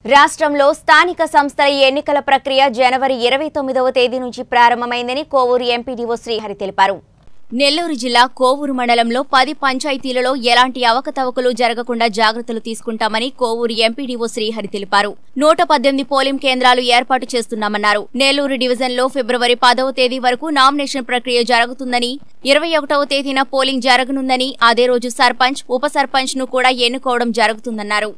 రాష్ట్రంలో స్థానిక సంస్థల ఎన్నికల ప్రక్రియ జనవరి ఇరవై తొమ్మిదవ తేదీ నుంచి ప్రారంభమైందని కోవూరు ఎంపీడీఓ శ్రీహరి తెలిపారు నెల్లూరు జిల్లా కోవూరు మండలంలో పది పంచాయతీలలో ఎలాంటి అవకతవకలు జరగకుండా జాగ్రత్తలు తీసుకుంటామని కోవూరు ఎంపీడీఓ శ్రీహరి తెలిపారు నూట పద్దెనిమిది పోలింగ్ కేంద్రాలు ఏర్పాటు చేస్తున్నామన్నారు నెల్లూరు డివిజన్లో ఫిబ్రవరి పదవ తేదీ వరకు నామినేషన్ ప్రక్రియ జరుగుతుందని ఇరవై ఒకటవ తేదీన పోలింగ్ జరగనుందని అదే రోజు సర్పంచ్ ఉప సర్పంచ్ ను కూడా ఎన్నుకోవడం జరుగుతుందన్నారు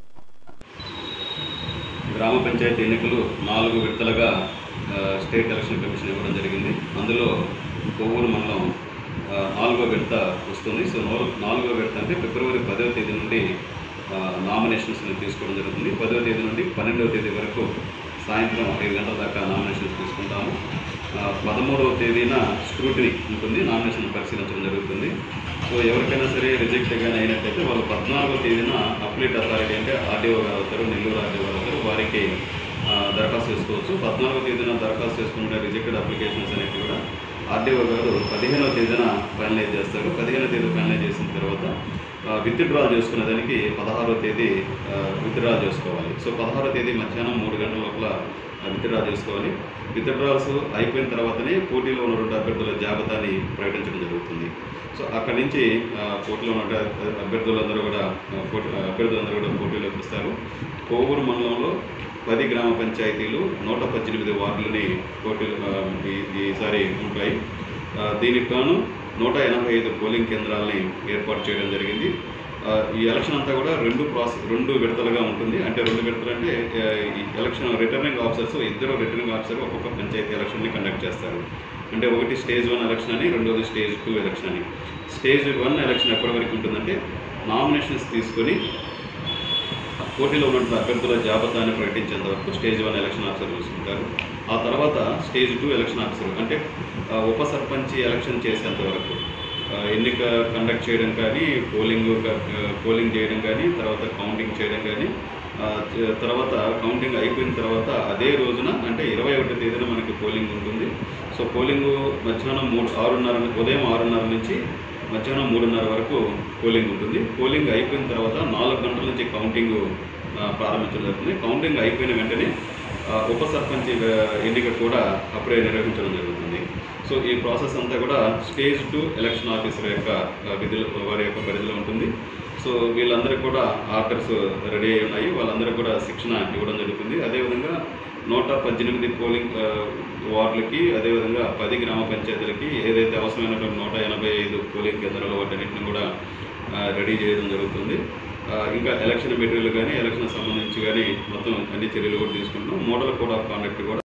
గ్రామ పంచాయతీ ఎన్నికలు నాలుగు విడతలుగా ఆ, స్టేట్ ఎలక్షన్ కమిషన్ ఇవ్వడం జరిగింది అందులో కొవ్వూరు మండలం ఆ, నాలుగో విడత వస్తుంది సో నాలుగు నాలుగో విడత అంటే ఫిబ్రవరి పదవ తేదీ నుండి ఆ, నామినేషన్స్ని తీసుకోవడం జరుగుతుంది పదవ తేదీ నుండి పన్నెండవ తేదీ వరకు సాయంత్రం ఐదు గంటల దాకా నామినేషన్స్ తీసుకుంటాము ఆ, పదమూడవ తేదీన స్క్రూటినీ ఉంటుంది నామినేషన్ పరిశీలించడం జరుగుతుంది సో ఎవరికైనా సరే రిజెక్ట్ కానీ అయినట్టయితే వాళ్ళు పద్నాలుగో తేదీన అప్లేట్ అథారిటీ అంటే ఆర్డీఓ గారు అవుతారు నెల్లూరు ఆర్డీఓ గారు అవుతారు వారికి ఆ, దరఖాస్తు చేసుకోవచ్చు పద్నాలుగో తేదీన దరఖాస్తు చేసుకుంటే రిజెక్టెడ్ అప్లికేషన్స్ అనేవి కూడా ఆర్డీఓ గారు పదిహేనవ తేదీన ఫైనలైజ్ చేస్తారు పదిహేనవ తేదీ ఫైనలైజ్ చేసిన తర్వాత విత్డ్రా చేసుకునే దానికి పదహారో తేదీ విత్డ్రా చేసుకోవాలి సో పదహారో తేదీ మధ్యాహ్నం మూడు గంటల లోపల విత్డ్రా చేసుకోవాలి విత్డ్రాల్స్ అయిపోయిన తర్వాతనే పోటీలో ఉన్న రెండు అభ్యర్థుల జాబితాని ప్రకటించడం జరుగుతుంది సో అక్కడి నుంచి ఆ, పోటీలో ఉన్న అభ్యర్థులందరూ కూడా ఆ, పోటీ అభ్యర్థులందరూ కూడా పోటీలోకి వస్తారు కోవూరు మండలంలో పది గ్రామ పంచాయతీలు నూట పద్దెనిమిది వార్డులని పోటీలు ఆ, ఈ- ఈసారి ఉంటాయి ఆ, దీనికి గాను నూట ఎనభై ఐదు పోలింగ్ కేంద్రాలని ఏర్పాటు చేయడం జరిగింది ఆ, ఈ ఎలక్షన్ అంతా కూడా రెండు ప్రాసెస్ రెండు విడతలుగా ఉంటుంది అంటే రెండు విడతలు అంటే ఆ, ఈ ఎలక్షన్ రిటర్నింగ్ ఆఫీసర్స్ ఇద్దరు రిటర్నింగ్ ఆఫీసర్ ఒక్కొక్క పంచాయతీ ఎలక్షన్ని కండక్ట్ చేస్తారు అంటే ఒకటి స్టేజ్ వన్ ఎలక్షన్ అని రెండోది స్టేజ్ టూ ఎలక్షన్ అని స్టేజ్ వన్ ఎలక్షన్ ఎప్పటి వరకు ఉంటుందంటే నామినేషన్స్ తీసుకొని పోటీలో ఉన్నటువంటి అభ్యర్థుల జాబితాని ప్రకటించేంత వరకు స్టేజ్ వన్ ఎలక్షన్ ఆఫీసర్ చూసుకుంటారు ఆ తర్వాత స్టేజ్ టూ ఎలక్షన్ ఆఫీసర్ అంటే ఆ, ఉప సర్పంచ్ ఎలక్షన్ చేసేంత వరకు ఆ, ఎన్నిక కండక్ట్ చేయడం కానీ పోలింగ్ క- ఆ, పోలింగ్ చేయడం కానీ తర్వాత కౌంటింగ్ చేయడం కానీ ఆ, చ- తర్వాత కౌంటింగ్ అయిపోయిన తర్వాత అదే రోజున అంటే ఇరవై ఒకటో తేదీన మనకి పోలింగ్ ఉంటుంది సో పోలింగ్ మధ్యాహ్నం మూడు ఆరున్నర ఉదయం ఆరున్నర నుంచి మధ్యాహ్నం మూడున్నర వరకు పోలింగ్ ఉంటుంది పోలింగ్ అయిపోయిన తర్వాత నాలుగు గంటల నుంచి కౌంటింగ్ ఆ, ప్రారంభించడం జరుగుతుంది కౌంటింగ్ అయిపోయిన వెంటనే ఆ, ఉప సర్పంచ్ ఆ, ఎన్నిక కూడా అప్పుడే నిర్వహించడం జరుగుతుంది సో ఈ ప్రాసెస్ అంతా కూడా స్టేజ్ టూ ఎలక్షన్ ఆఫీసర్ యొక్క ఆ, విధులు వారి యొక్క పరిధిలో ఉంటుంది సో వీళ్ళందరికీ కూడా ఆర్డర్స్ రెడీ అయి ఉన్నాయి వాళ్ళందరికీ కూడా శిక్షణ ఇవ్వడం జరుగుతుంది అదేవిధంగా నూట పద్దెనిమిది పోలింగ్ ఆ, వార్డులకి అదేవిధంగా పది గ్రామ పంచాయతీలకి ఏదైతే అవసరమైనటువంటి నూట ఎనభై ఐదు పోలింగ్ కేంద్రాలు వాటన్నిటిని కూడా ఆ, రెడీ చేయడం జరుగుతుంది ఆ, ఇంకా ఎలక్షన్ మెటీరియల్ కానీ ఎలక్షన్ సంబంధించి కానీ మొత్తం అన్ని చర్యలు కూడా తీసుకుంటున్నాం మోడల్ కోడ్ ఆఫ్ కాండక్ట్ కూడా